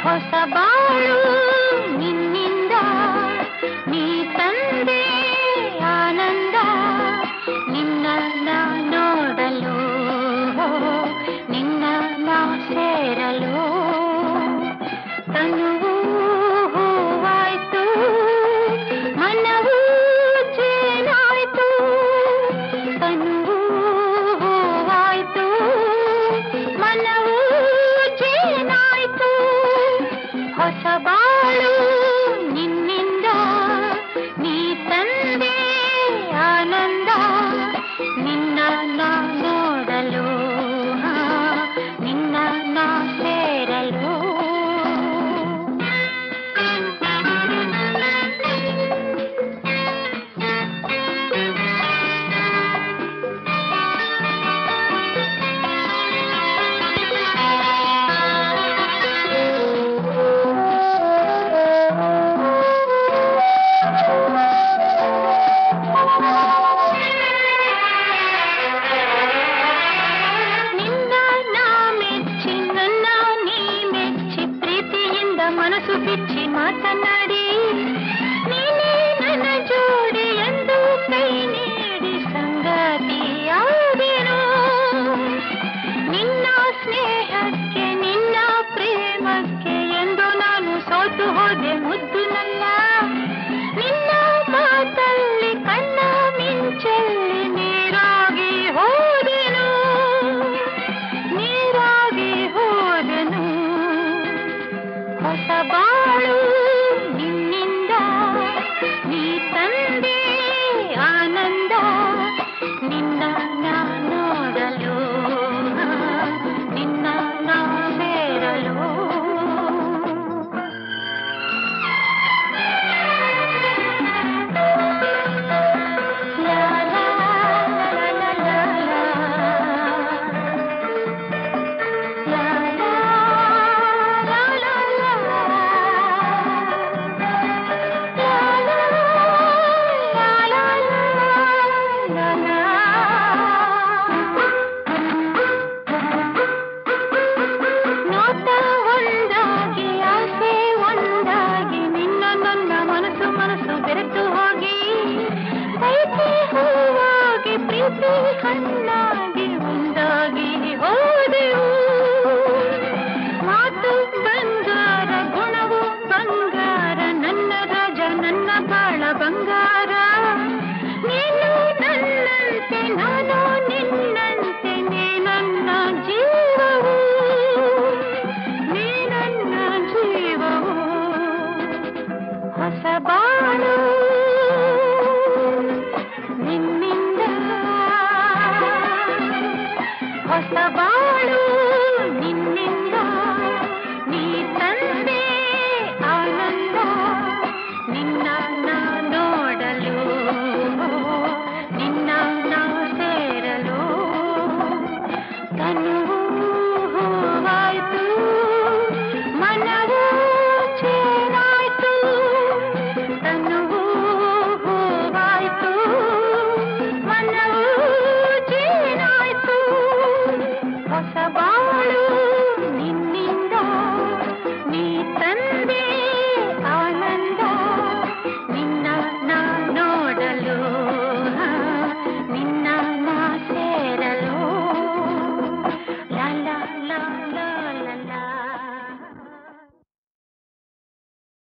ಹೊಸ ಬಾಳು ನಿನ್ನಿಂದ ನೀ ತಂದೆ ಆನಂದ ನಿನ್ನ ನಾ ನೋಡಲು ನಿನ್ನ ನಾ ಸೇರಲು ತನುವು ಹೂವಾಯ್ತು ಮನವು ಜೇನಾಯ್ತು ತನುವು ಹೂವಾಯ್ತು ಮನವು ಜೇನಾಯ್ತು ಹೊಸ ಬಾಳು ನಿನ್ನಿಂದ ನೀ ತಂದೆ ಆನಂದ ನಿನ್ನ ನಾ ನೋಡಲು ಹಾ, ನಿನ್ನ ನಾ ಸೇರಲು ನಿನ್ನ ನಾ ಮೆಚ್ಚಿ ನನ್ನ ನೀ ಮೆಚ್ಚಿ ಪ್ರೀತಿಯಿಂದ ಮನಸ್ಸು ಬಿಚ್ಚಿ ಮಾತನಾಡಿ ನೀನೇ ನನ್ನ ಜೋಡಿ ಎಂದು ಕೈ ನೀಡಿ ಸಂಗತಿಯಾದಿರು ನಿನ್ನ ಸ್ನೇಹಕ್ಕೆ ನಿನ್ನ ಪ್ರೇಮಕ್ಕೆ ಎಂದು ನಾನು ಸೋತು ಹೋದೆ ಮುದ್ದು